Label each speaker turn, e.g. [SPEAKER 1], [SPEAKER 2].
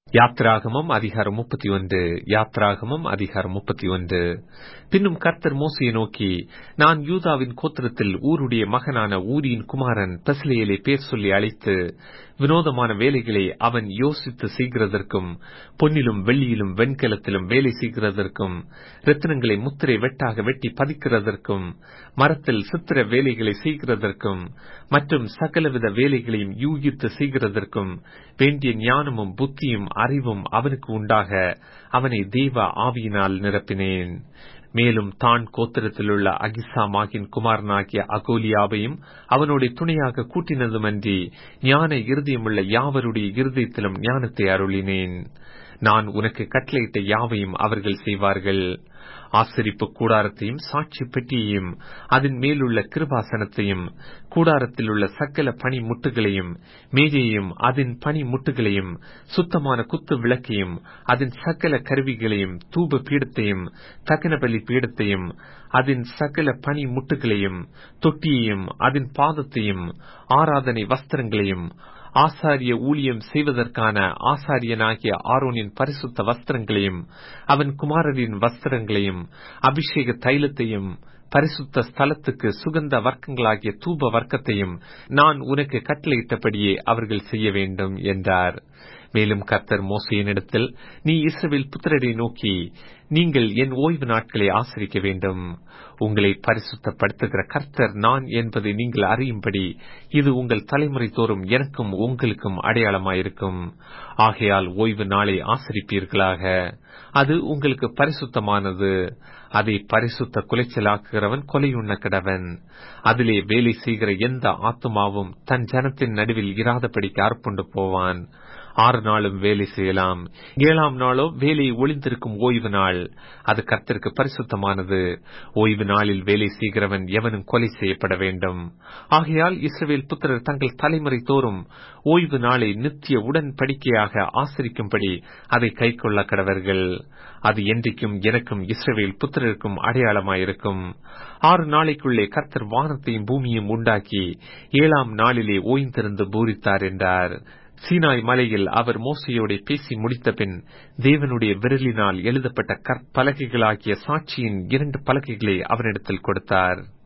[SPEAKER 1] யாத்ராகமம் அதிகாரம் முப்பத்தி ஒன்று யாத்ராகமம் அதிகாரம் முப்பத்தி ஒன்று பின்னும் கர்த்தர் மோசையை நோக்கி நான் யூதாவின் கோத்திரத்தில் ஊருடைய மகனான ஊரியின் குமாரன் பெசலேயலை பேர் சொல்லி அழைத்து வினோதமான வேலைகளை அவன் யோசித்து செய்கிறதற்கும் பொன்னிலும் வெள்ளியிலும் வெண்கலத்திலும் வேலை செய்கிறதற்கும் ரத்தினங்களை முத்திரை வெட்டாக வெட்டி பதிக்கிறதற்கும் மரத்தில் சித்திர வேலைகளை செய்கிறதற்கும் மற்றும் சகலவித வேலைகளையும் யூகித்து செய்கிறதற்கும் வேண்டிய ஞானமும் புத்தியும் அறிவும் அவனுக்கு உண்டாக அவனை தெய்வ ஆவியினால் நிரப்பினேன் மேலும் தான் கோத்திரத்திலுள்ள அகிசாமாகின் குமாரனாகிய அகோலியாவையும் அவனுடைய துணையாக கூட்டினதுமன்றி ஞான இருதயமுள்ள யாவருடைய இருதயத்திலும் ஞானத்தை அருளினேன் நான் உனக்கு கட்டளையிட்ட யாவையும் அவர்கள் செய்வார்கள் ஆசரிப்பு கூடாரத்தையும் சாட்சி பெட்டியையும் அதன் மேலுள்ள கிருபாசனத்தையும் கூடாரத்தில் உள்ள சக்கல பனி முட்டுகளையும் மேஜையையும் அதன் பனி முட்டுகளையும் சுத்தமான குத்து விளக்கையும் அதன் சக்கல கருவிகளையும் தூப பீடத்தையும் தகனபலி பீடத்தையும் அதன் சகல பனி முட்டுகளையும் தொட்டியையும் அதன் பாதத்தையும் ஆராதனை வஸ்திரங்களையும் ஆசாரிய ஊழியம் செய்வதற்கான ஆசாரியனாகிய ஆரோனின் பரிசுத்த வஸ்திரங்களையும் அவன் குமாரரின் வஸ்திரங்களையும் அபிஷேக தைலத்தையும் பரிசுத்த ஸ்தலத்துக்கு சுகந்த வர்க்கங்களாகிய தூப வர்க்கத்தையும் நான் உனக்கு கட்டளையிட்டபடியே அவர்கள் செய்ய வேண்டும் என்றார் மேலும் கர்த்தர் மோசையனிடத்தில் நீ இஸ்ரவேல் புத்திரரை நோக்கி நீங்கள் என் ஓய்வு நாட்களை ஆசரிக்க வேண்டும் உங்களை பரிசுத்தப்படுத்துகிற கர்த்தர் நான் என்பதை நீங்கள் அறியும்படி இது உங்கள் தலைமுறை தோறும் எனக்கும் உங்களுக்கும் அடையாளமாயிருக்கும் ஆகையால் ஓய்வு நாளை ஆசரிப்பீர்களாக அது உங்களுக்கு பரிசுத்தமானது அதை பரிசுத்த குலைச்சலாக்குகிறவன் கொலையுண்ண கிடவன் அதிலே வேலை செய்கிற எந்த ஆத்மாவும் தன் ஜனத்தின் நடுவில் இராதபடிக்கு அர்ப்புண்டு போவான் ஆறு நாளும் வேலை செய்யலாம் ஏழாம் நாளோ வேலையை ஒளிந்திருக்கும் ஓய்வு நாள் அது கர்த்தருக்கு பரிசுத்தமானது ஓய்வு நாளில் வேலை செய்கிறவன் எவனும் கொலை செய்யப்பட வேண்டும் ஆகையால் இஸ்ரவேல் புத்திரர் தங்கள் தலைமுறை தோறும் ஓய்வு நாளை நித்திய உடன்படிக்கையாக ஆசரிக்கும்படி அதை கை கொள்ள கடவர்கள் அது என்றைக்கும் எனக்கும் இஸ்ரவேல் புத்திரருக்கும் அடையாளமாயிருக்கும் ஆறு நாளைக்குள்ளே கர்த்தர் வானத்தையும் பூமியும் உண்டாக்கி ஏழாம் நாளிலே ஓய்ந்திருந்து பூரித்தார் என்றார் சீனாய் மலையில் அவர் மோசையோட பேசி முடித்த பின் தேவனுடைய விரலினால் எழுதப்பட்ட கற்பலகைகளாகிய சாட்சியின் இரண்டு பலகைகளை அவரிடத்தில் கொடுத்தார்